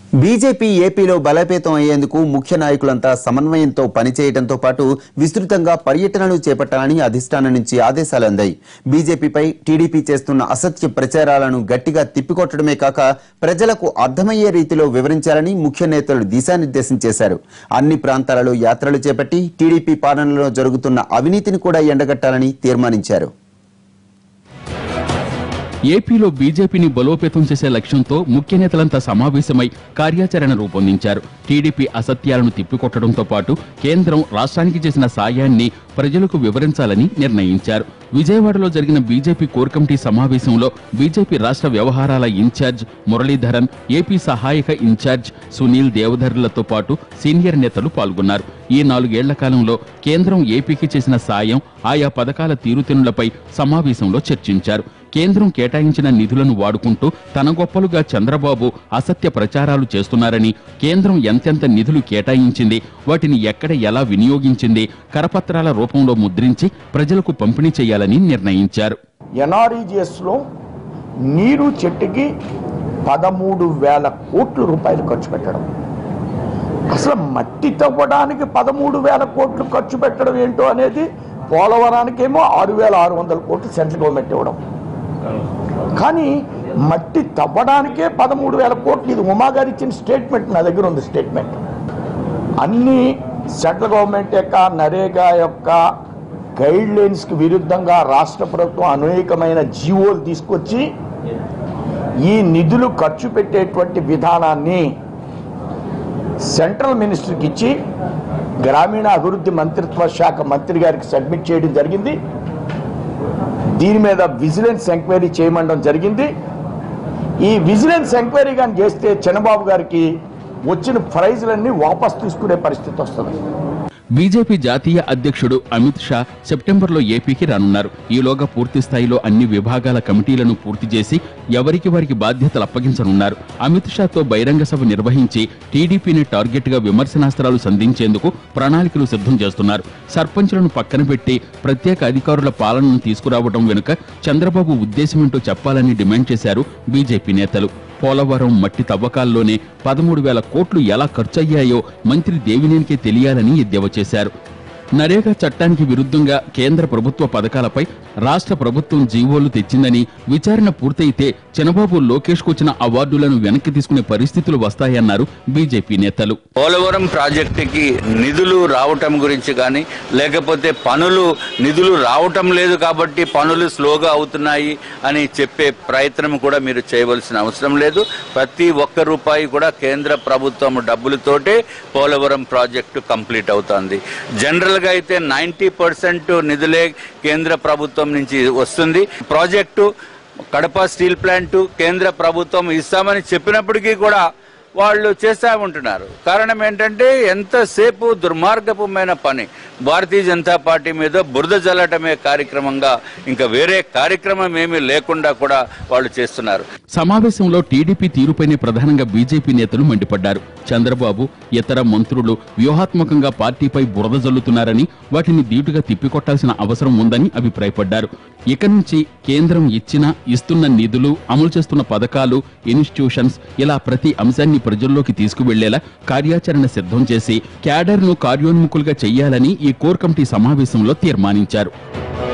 BJP ఏపీలో బలోపేతం అయ్యేందుకు ముఖ్య నాయకులంతా సమన్వయంతో పనిచేయడంతో పాటు విస్తృతంగా పర్యటనలు చేపట్టాలని అధిష్టానం నుంచి ఆదేశాలు అందాయి బీజేపీపై టీడీపీ చేస్తున్న అసత్య ప్రచారాలను గట్టిగా తిప్పికొట్టడమే కాక ప్రజలకు అర్థమయ్యే రీతిలో వివరించాలని ముఖ్య నేతలు దిశానిర్దేశం చేశారు అన్ని ప్రాంతాలలో యాత్రలు చేపట్టి టీడీపీ పాలనలో జరుగుతున్న అవినీతిని కూడా ఎండగట్టాలని తీర్మానించారు ఏపీలో బీజేపీని బలోపేతం చేసే లక్ష్యంతో ముఖ్య నేతలంతా సమావేశమై కార్యాచరణ రూపొందించారు టీడీపీ అసత్యాలను తిప్పికొట్టడంతో పాటు కేంద్రం రాష్ట్రానికి చేసిన సాయాన్ని ప్రజలకు వివరించాలని నిర్ణయించారు విజయవాడలో జరిగిన బీజేపీ కోర్ కమిటీ సమావేశంలో బీజేపీ రాష్ట్ర వ్యవహారాల ఇన్ఛార్జ్ మురళీధరన్ ఏపీ సహాయక ఇన్ఛార్జ్ సునీల్ దేవధర్లతో పాటు సీనియర్ నేతలు పాల్గొన్నారు ఈ నాలుగేళ్ల కాలంలో కేంద్రం ఏపీకి చేసిన సాయం ఆయా పథకాల తీరుతెన్నులపై సమావేశంలో చర్చించారు కేంద్రం కేటాయించిన నిధులను వాడుకుంటూ తన గొప్పలుగా చంద్రబాబు అసత్య ప్రచారాలు చేస్తున్నారని కేంద్రం ఎంతెంత నిధులు కేటాయించింది వాటిని ఎక్కడ ఎలా వినియోగించింది కరపత్రాల రూపంలో ముద్రించి ప్రజలకు పంపిణీ చేయాలని నిర్ణయించారు ఎన్ఆర్ఈజిఎస్ లో నీరు చెట్టుకి పదమూడు వేల కోట్ల రూపాయలు ఖర్చు పెట్టడం అసలు మట్టి తవ్వడానికి పదమూడు వేల కోట్లు ఖర్చు పెట్టడం ఏంటో అనేది పోలవరానికేమో ఆరు వేల ఆరు వందల కోట్లు సెంట్రల్ గవర్నమెంట్ ఇవ్వడం కానీ మట్టి తవ్వడానికే పదమూడు వేల కోట్లు ఇది ఉమా గారు ఇచ్చిన స్టేట్మెంట్ నా దగ్గర ఉంది స్టేట్మెంట్ అన్ని సెంట్రల్ గవర్నమెంట్ యొక్క నరేగా యొక్క గైడ్ లైన్స్కి విరుద్ధంగా రాష్ట్ర ప్రభుత్వం అనేకమైన జీవోలు తీసుకొచ్చి ఈ నిధులు ఖర్చు పెట్టేటువంటి విధానాన్ని సెంట్రల్ మినిస్టర్కి ఇచ్చి గ్రామీణ అభివృద్ధి మంత్రిత్వ శాఖ మంత్రి గారికి సబ్మిట్ చేయడం జరిగింది దీని మీద విజిలెన్స్ ఎంక్వైరీ చేయమండం జరిగింది ఈ విజిలెన్స్ ఎంక్వైరీ కానీ చేస్తే చంద్రబాబు గారికి వచ్చిన ప్రైజులన్నీ వాపస్ తీసుకునే పరిస్థితి వస్తుంది బీజేపీ జాతీయ అధ్యక్షుడు అమిత్ షా సెప్టెంబర్లో ఏపీకి రానున్నారు ఈలోగా పూర్తి స్థాయిలో అన్ని విభాగాల కమిటీలను పూర్తి చేసి ఎవరికి వారికి బాధ్యతలు అప్పగించనున్నారు అమిత్ షాతో బహిరంగ సభ నిర్వహించి టీడీపీని టార్గెట్ గా విమర్శనాస్త్రాలు సంధించేందుకు ప్రణాళికలు సిద్ధం చేస్తున్నారు సర్పంచులను పక్కన పెట్టి ప్రత్యేక అధికారుల పాలనను తీసుకురావడం వెనుక చంద్రబాబు ఉద్దేశమేంటో చెప్పాలని డిమాండ్ చేశారు బీజేపీ నేతలు పోలవరం మట్టి తవ్వకాల్లోనే పదమూడు వేల కోట్లు ఎలా ఖర్చయ్యాయో మంత్రి దేవినేనికే తెలియాలని ఎద్దేవా చేశారు నరేగా చట్టానికి విరుద్ధంగా కేంద్ర ప్రభుత్వ పథకాలపై రాష్ట్ర ప్రభుత్వం జీవోలు తెచ్చిందని విచారణ పూర్తయితే చంద్రబాబు లోకేష్ వచ్చిన అవార్డులను వెనక్కి తీసుకునే పరిస్థితులు వస్తాయన్నారు బీజేపీ నేతలు పోలవరం ప్రాజెక్టుకి నిధులు రావటం గురించి కానీ లేకపోతే పనులు నిధులు రావటం లేదు కాబట్టి పనులు స్లోగా అవుతున్నాయి అని చెప్పే ప్రయత్నం కూడా మీరు చేయవలసిన అవసరం లేదు ప్రతి ఒక్క రూపాయి కూడా కేంద్ర ప్రభుత్వం డబ్బులతోటే పోలవరం ప్రాజెక్టు కంప్లీట్ అవుతుంది జనరల్గా అయితే నైంటీ పర్సెంట్ నిధులే కేంద్ర ప్రభుత్వం నుంచి వస్తుంది ప్రాజెక్టు కడప స్టీల్ ప్లాంట్ కేంద్ర ప్రభుత్వం ఇస్తామని చెప్పినప్పటికీ కూడా వాళ్ళు చేస్తా ఉంటున్నారు కారణం ఏంటంటే ఎంతసేపు దుర్మార్గపమైన పని భారతీయ జనతా పార్టీ మీద బురద జల్లటమే కార్యక్రమంగా ఇంకా వేరే కార్యక్రమం ఏమీ లేకుండా కూడా వాళ్ళు చేస్తున్నారు సమావేశంలో టీడీపీ తీరుపైనే ప్రధానంగా బీజేపీ నేతలు మండిపడ్డారు చంద్రబాబు ఇతర మంత్రులు వ్యూహాత్మకంగా పార్టీపై బురద జల్లుతున్నారని వాటిని ధీటుగా తిప్పికొట్టాల్సిన అవసరం ఉందని అభిప్రాయపడ్డారు ఇక నుంచి కేంద్రం ఇచ్చిన ఇస్తున్న నిధులు అమలు చేస్తున్న పథకాలు ఇన్స్టిట్యూషన్స్ ఇలా ప్రతి అంశాన్ని ప్రజల్లోకి తీసుకువెళ్లేలా కార్యాచరణ సిద్ధం చేసి క్యాడర్ను కార్యోన్ముఖులుగా చెయ్యాలని ఈ కోర్ కమిటీ సమావేశంలో తీర్మానించారు